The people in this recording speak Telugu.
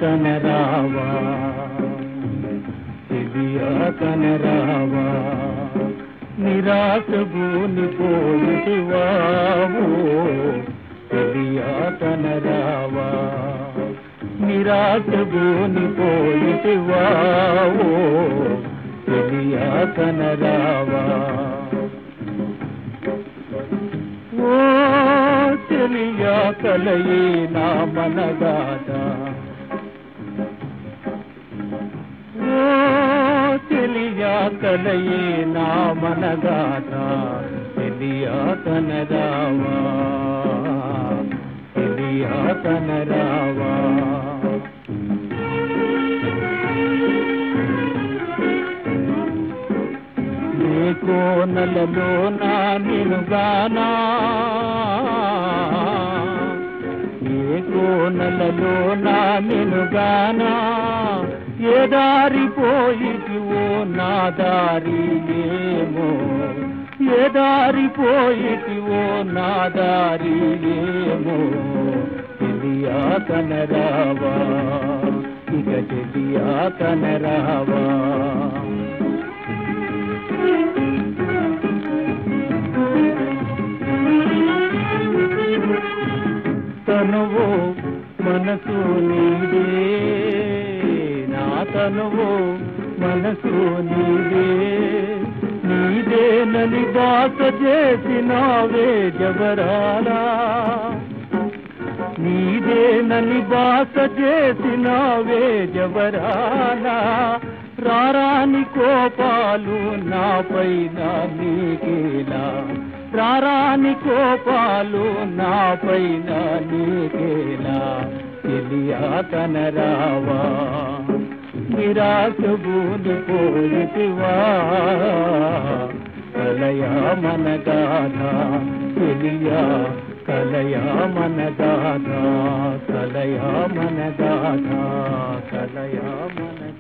కనరావా చెలియా కనరావా నిరాశ భూని పోయిటివావో చెలియా కనరావా నిరాశ భూని పోయిటివావో చెలియా కనరావా ఓ చెలియా కలయే నా మనగాట ఓ చెలియా కలయే నా మనగాట చెలియా కనరావా చెలియా కనరావా ఏ కోనలలో నా నినుగానా ఏ కోనలలో నా నినుగానా ఏ దారి పోయిటి ఓ నా దారి ఏమో ఏ దారి పోయిటి ఓ నా దారి ఏమో తెలియా కనరావా ఇక తెలియా కనరావా తనువు మనసు నీదే నా తనువు మనసు నీదే నీదేనని బాస చేసినావే జబరాలా నీదేనని బాస చేసినావే జబరాలా రారాని కోపాలు నాపైన నీకేలా రారాని కోపాలు నాపైన నీకేలా తెలియా కనరావా నిరాశ భూని పోయితివా కలయా మన గాథ తెలియా కలయా మన గాథ కలయా మన గాథ కలయా మన